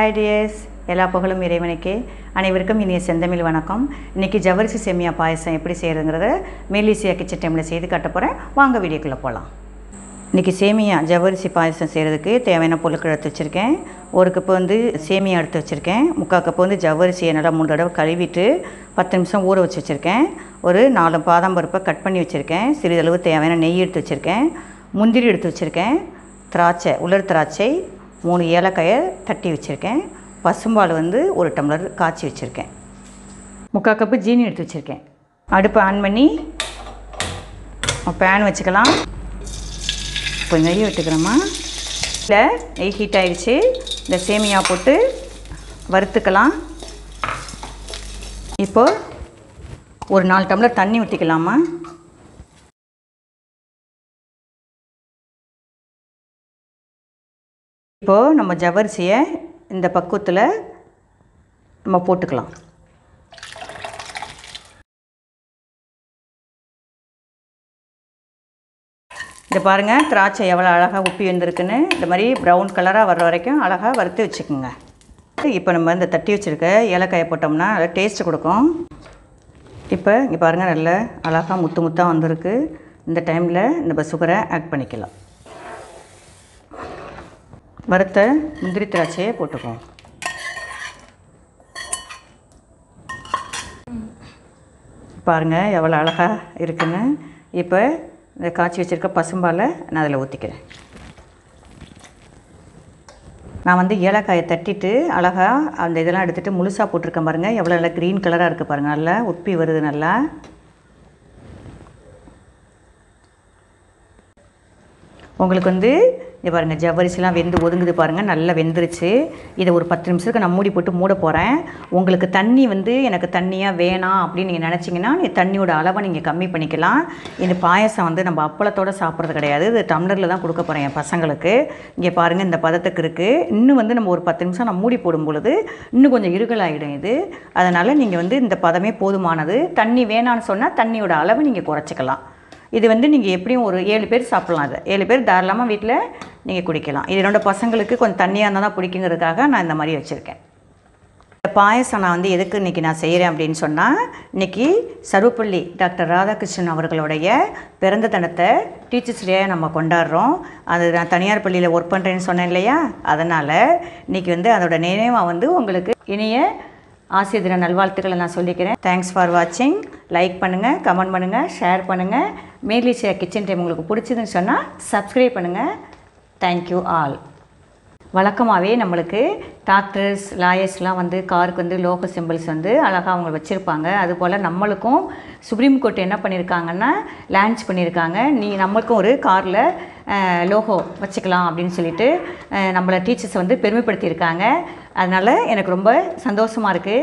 Hi tears எல்லா புகழும் இறைவனுக்கே அனைவருக்கும் இனிய செந்தமிழ் வணக்கம் இன்றைக்கி ஜவரிசி செமியா பாயசம் எப்படி செய்கிறதுங்கிறத மெல்லிசியா கிச்சன் டைமில் செய்து காட்ட போகிறேன் வாங்க வீடியோக்குள்ளே போகலாம் இன்றைக்கி சேமியா ஜவரிசி பாயசம் செய்கிறதுக்கு தேவையான பொருட்கள் எடுத்து வச்சுருக்கேன் ஒரு கப்பு வந்து சேமியா எடுத்து வச்சுருக்கேன் முக்கால் கப்பு வந்து ஜவ்வரிசியை நல்லா மூணு தடவை கழுவிட்டு பத்து நிமிஷம் ஊற வச்சு வச்சுருக்கேன் ஒரு நாலு பாதாம் பருப்பை கட் பண்ணி வச்சுருக்கேன் சிறிதளவு தேவையான நெய் எடுத்து வச்சுருக்கேன் முந்திரி எடுத்து வச்சுருக்கேன் திராட்சை உலர் திராட்சை மூணு ஏலக்காயை தட்டி வச்சுருக்கேன் பசும்பால் வந்து ஒரு டம்ளர் காய்ச்சி வச்சுருக்கேன் முக்கால் கப்பு ஜீனி எடுத்து வச்சுருக்கேன் அடுப்பை ஆன் பண்ணி பேன் வச்சுக்கலாம் இப்போ நெய் விட்டுக்கிறோமா இல்லை நெய் ஹீட் ஆயிடுச்சு இந்த சேமியா போட்டு வறுத்துக்கலாம் இப்போ ஒரு நாலு டம்ளர் தண்ணி ஊற்றிக்கலாமா இப்போது நம்ம ஜவரிசியை இந்த பக்குவத்தில் நம்ம போட்டுக்கலாம் இந்த பாருங்கள் திராட்சை எவ்வளோ அழகாக உப்பி வந்திருக்குன்னு இந்த மாதிரி ப்ரௌன் கலராக வர்ற வரைக்கும் அழகாக வறுத்து வச்சுக்கோங்க இப்போ நம்ம இந்த தட்டி வச்சுருக்க ஏலக்காயை போட்டோம்னா நல்லா டேஸ்ட்டு கொடுக்கும் இப்போ இங்கே பாருங்கள் நல்ல அழகாக முத்து முத்தாக வந்திருக்கு இந்த டைமில் நம்ம சுகரை ஆட் பண்ணிக்கலாம் வறுத்த முந்திரி திராட்சையை போட்டுக்குவோம் பாருங்கள் எவ்வளோ அழகாக இருக்குன்னு இப்போ இந்த காய்ச்சி வச்சுருக்க பசும்பாலை நான் அதில் ஊற்றிக்கிறேன் நான் வந்து ஏலக்காயை தட்டிட்டு அழகாக அந்த இதெல்லாம் எடுத்துகிட்டு முழுசாக போட்டிருக்கேன் பாருங்கள் எவ்வளோ நல்லா க்ரீன் கலராக இருக்குது பாருங்கள் நல்லா உப்பி வருது நல்லா உங்களுக்கு வந்து இது பாருங்கள் ஜவ்வரிசிலாம் வெந்து ஒதுங்குது பாருங்கள் நல்லா வெந்துருச்சு இதை ஒரு பத்து நிமிஷத்துக்கு நான் மூடி போட்டு மூட போகிறேன் உங்களுக்கு தண்ணி வந்து எனக்கு தண்ணியாக வேணாம் அப்படின்னு நீங்கள் நினச்சிங்கன்னா நீ தண்ணியோட அளவை நீங்கள் கம்மி பண்ணிக்கலாம் இந்த பாயசம் வந்து நம்ம அப்பளத்தோடு சாப்பிட்றது கிடையாது இது டம்ளரில் தான் கொடுக்க போகிறேன் என் பசங்களுக்கு இங்கே பாருங்கள் இந்த பதத்துக்கு இருக்குது இன்னும் வந்து நம்ம ஒரு பத்து நிமிஷம் நான் மூடி போடும் பொழுது இன்னும் கொஞ்சம் இருகலாகிடும் இது அதனால் நீங்கள் வந்து இந்த பதமே போதுமானது தண்ணி வேணான்னு சொன்னால் தண்ணியோட அளவு நீங்கள் குறைச்சிக்கலாம் இது வந்து நீங்கள் எப்படியும் ஒரு ஏழு பேர் சாப்பிட்லாம் அது ஏழு பேர் தாராளமாக வீட்டில் நீங்கள் குடிக்கலாம் இது என்னோட பசங்களுக்கு கொஞ்சம் தண்ணியாக இருந்தால் தான் பிடிக்குங்கிறதுக்காக நான் இந்த மாதிரி வச்சுருக்கேன் இந்த பாயசம் நான் வந்து எதுக்கு இன்றைக்கி நான் செய்கிறேன் அப்படின்னு சொன்னால் இன்றைக்கி சர்வப்பள்ளி டாக்டர் ராதாகிருஷ்ணன் அவர்களுடைய பிறந்த தினத்தை டீச்சர்ஸ் டேயாக நம்ம கொண்டாடுறோம் அது நான் தனியார் பள்ளியில் ஒர்க் பண்ணுறேன்னு சொன்னேன் இல்லையா அதனால் இன்றைக்கி வந்து அதோட நினைவாக வந்து உங்களுக்கு இனிய ஆசிரியர் தின நல்வாழ்த்துக்களை நான் சொல்லிக்கிறேன் தேங்க்ஸ் ஃபார் வாட்சிங் லைக் பண்ணுங்கள் கமெண்ட் பண்ணுங்கள் ஷேர் பண்ணுங்கள் மேலிசியா கிச்சன் டைம் உங்களுக்கு பிடிச்சதுன்னு சொன்னால் சப்ஸ்கிரைப் பண்ணுங்கள் தேங்க்யூ ஆல் வழக்கமாகவே நம்மளுக்கு டாக்டர்ஸ் லாயர்ஸ்லாம் வந்து காருக்கு வந்து லோகோ சிம்பிள்ஸ் வந்து அழகாக அவங்க வச்சுருப்பாங்க அதுபோல் நம்மளுக்கும் சுப்ரீம் கோர்ட் என்ன பண்ணியிருக்காங்கன்னா லான்ச் பண்ணியிருக்காங்க நீ நம்மளுக்கும் ஒரு காரில் லோகோ வச்சுக்கலாம் அப்படின்னு சொல்லிட்டு அஹ், நம்மளை டீச்சர்ஸை வந்து பெருமைப்படுத்தியிருக்காங்க அதனால் எனக்கு ரொம்ப சந்தோஷமாக இருக்குது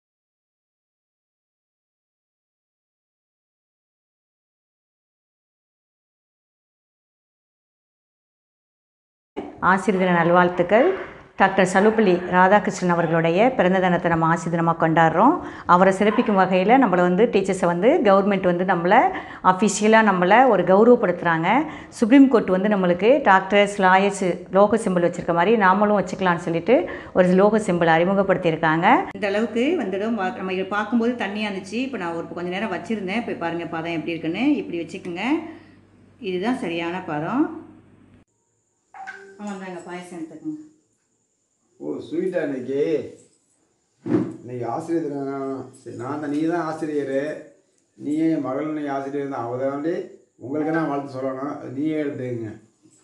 ஆசிரியர் தின நல்வாழ்த்துக்கள் டாக்டர் சலுப்பள்ளி ராதாகிருஷ்ணன் அவர்களுடைய பிறந்த தினத்தை நம்ம ஆசிரியர் தினமாக கொண்டாடுறோம் அவரை சிறப்பிக்கும் வகையில் நம்மளை வந்து டீச்சர்ஸை வந்து கவர்மெண்ட் வந்து நம்மளை அஃபிஷியலாக நம்மளை ஒரு கௌரவப்படுத்துகிறாங்க சுப்ரீம் கோர்ட் வந்து நம்மளுக்கு டாக்டர்ஸ் லாயர்ஸ் லோகோ சிம்பிள் வச்சுருக்க மாதிரி நாமளும் வச்சுக்கலாம்னு சொல்லிட்டு ஒரு லோகோ சிம்பிள் அறிமுகப்படுத்தியிருக்காங்க இந்த அளவுக்கு வந்துடும் நம்ம இதை பார்க்கும்போது தண்ணியாக இருந்துச்சு இப்போ நான் ஒரு கொஞ்சம் நேரம் வச்சுருந்தேன் இப்போ பாருங்கள் பதம் எப்படி இருக்குன்னு இப்படி வச்சுக்கோங்க இதுதான் சரியான பதம் ஆமாம் தாங்க பாயசம் எடுத்துக்கோங்க ஓ ஸ்வீட்டா இன்னைக்கு இன்னைக்கு ஆசிரியர் தினம். சரி நான் தான் நீ தான் ஆசிரியர் நீயே என் மகள் இன்னைக்கு ஆசிரியர் தான் அவள் தாண்டி உங்களுக்கு நான் வாழ்த்து சொல்லணும் அது நீயே எடுத்துக்கங்க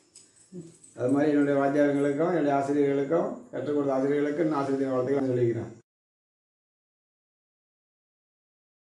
அது மாதிரி என்னுடைய வாத்தியாரங்களுக்கும் என்னுடைய ஆசிரியர்களுக்கும் கற்றுக் கொடுத்த ஆசிரியர்களுக்கும் நான் ஆசிரியர் வாழ்த்துக்கள் நான் சொல்லிக்கிறேன்